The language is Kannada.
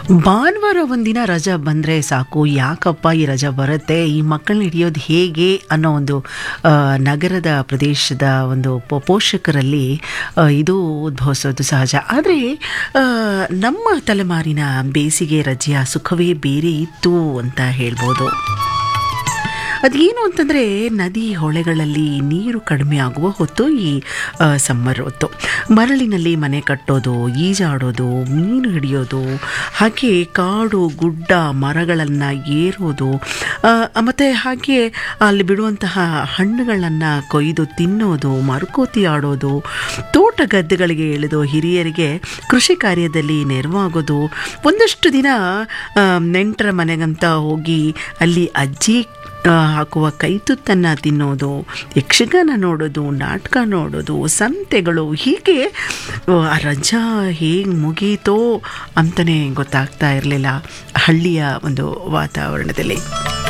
ಭಾನುವಾರ ಒಂದಿನ ರಜಾ ಬಂದರೆ ಸಾಕು ಯಾಕಪ್ಪ ಈ ರಜಾ ಬರುತ್ತೆ ಈ ಮಕ್ಕಳನ್ನ ಹಿಡಿಯೋದು ಹೇಗೆ ಅನ್ನೋ ಒಂದು ಆ, ನಗರದ ಪ್ರದೇಶದ ಒಂದು ಪೋ- ಪೋಷಕರಲ್ಲಿ ಆ, ಇದು ಉದ್ಭವಿಸೋದು ಸಹಜ ಆದರೆ ನಮ್ಮ ತಲೆಮಾರಿನ ಬೇಸಿಗೆ ರಜೆಯ ಸುಖವೇ ಬೇರೆ ಇತ್ತು ಅಂತ ಹೇಳ್ಬೋದು ಅದೇನು ಅಂತಂದರೆ ನದಿ ಹೊಳೆಗಳಲ್ಲಿ ನೀರು ಕಡಿಮೆ ಆಗುವ ಹೊತ್ತು ಈ ಸಮ್ಮರ್ ಹೊತ್ತು ಮರಳಿನಲ್ಲಿ ಮನೆ ಕಟ್ಟೋದು ಈಜಾಡೋದು ಮೀನು ಹಿಡಿಯೋದು ಹಾಗೆ ಕಾಡು ಗುಡ್ಡ ಮರಗಳನ್ನು ಏರೋದು ಮತ್ತು ಹಾಗೆ ಅಲ್ಲಿ ಬಿಡುವಂತಹ ಹಣ್ಣುಗಳನ್ನು ಕೊಯ್ದು ತಿನ್ನೋದು ಮರುಕೋತಿ ಆಡೋದು ತೋಟ ಗದ್ದೆಗಳಿಗೆ ಇಳಿದು ಹಿರಿಯರಿಗೆ ಕೃಷಿ ಕಾರ್ಯದಲ್ಲಿ ನೆರವಾಗೋದು ಒಂದಷ್ಟು ದಿನ ಆ, ನೆಂಟರ ಮನೆಗಂತ ಹೋಗಿ ಅಲ್ಲಿ ಅಜ್ಜಿ ಆ, ಹಾಕುವ ಕೈತುತ್ತನ್ನು ತಿನ್ನೋದು ಯಕ್ಷಗಾನ ನೋಡೋದು ನಾಟಕ ನೋಡೋದು ಸಂತೆಗಳು ಹೀಗೆ ಆ, ಆ ರಜಾ ಹೇಗೆ ಮುಗೀತೋ ಅಂತಲೇ ಗೊತ್ತಾಗ್ತಾ ಇರಲಿಲ್ಲ ಹಳ್ಳಿಯ ಒಂದು ವಾತಾವರಣದಲ್ಲಿ